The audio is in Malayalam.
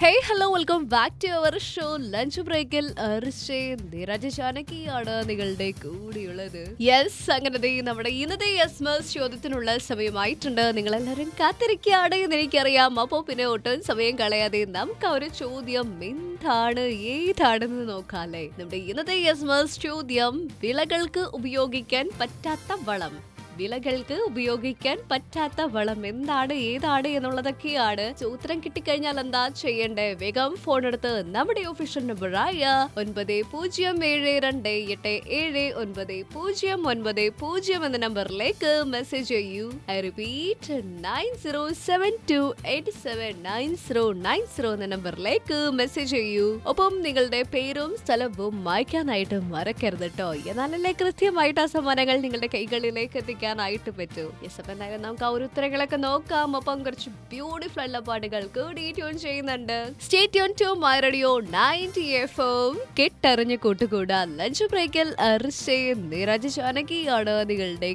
hey hello welcome back to our show lunch ബ്രേക്കിൽ നിരജ ജാനകിയാണ് നിങ്ങളുടെ കൂടിയുള്ളത് യെസ് അങ്ങനെ ദേ നമ്മുടെ ഇന്നത്തെ യെസ്മസ് ചോദ്യത്തിനുള്ള സമയമായിട്ടുണ്ട് നിങ്ങൾ എല്ലാവരും കാത്തിരിക്കുകയാണ് എന്ന് എനിക്കറിയാം അപ്പോൾ പിന്നെ ഒട്ടും സമയം കളയാതെ നമുക്ക് ആ ഒരു ചോദ്യം എന്താണ് ഏതാണെന്ന് നോക്കാല്ലേ നമ്മുടെ ഇന്നത്തെ യെസ്മസ് ചോദ്യം വിളകൾക്ക് ഉപയോഗിക്കാൻ പറ്റാത്ത വളം വിളകൾക്ക് ഉപയോഗിക്കാൻ പറ്റാത്ത വളം എന്താണ് ഏതാണ് എന്നുള്ളതൊക്കെയാണ് സോ ഉത്തരം കിട്ടിക്കഴിഞ്ഞാൽ എന്താ ചെയ്യണ്ടേ വേഗം ഫോൺ എടുത്ത് നമ്മുടെ ഒഫീഷ്യൽ നമ്പറായ ഒൻപത് പൂജ്യം ഏഴ് രണ്ട് എട്ട് ഏഴ് ഒൻപത് പൂജ്യം ഒൻപത് പൂജ്യം എന്ന നമ്പറിലേക്ക് മെസ്സേജ് ചെയ്യൂ I repeat nine zero seven two eight seven nine zero nine zero എന്ന നമ്പറിലേക്ക് മെസ്സേജ് ചെയ്യൂ ഒപ്പം നിങ്ങളുടെ പേരും സ്ഥലവും വായിക്കാനായിട്ട് മറക്കരുത് കേട്ടോ എന്നാലല്ലേ കൃത്യമായിട്ട് ആ സമ്മാനങ്ങൾ നിങ്ങളുടെ കൈകളിലേക്ക് എത്തിക്കാനായിട്ട് പറ്റൂ യെസ് അപ്പൊ എന്തായാലും നമുക്ക് ആ ഒരു ഉത്തരങ്ങളൊക്കെ നോക്കാം ഒപ്പം കുറച്ച് ബ്യൂട്ടിഫുൾ ആയിട്ടുള്ള പാട്ടുകൾ കൂടി ട്യൂൺ ചെയ്യുന്നുണ്ട് stay tune to my radio ninety F കെട്ടറിഞ്ഞ് കൂട്ടുകൂടാ ലഞ്ച് ബ്രേക്കിൽ അർഷേ നിരജ് ജാനകിയാണ് നിങ്ങളുടെ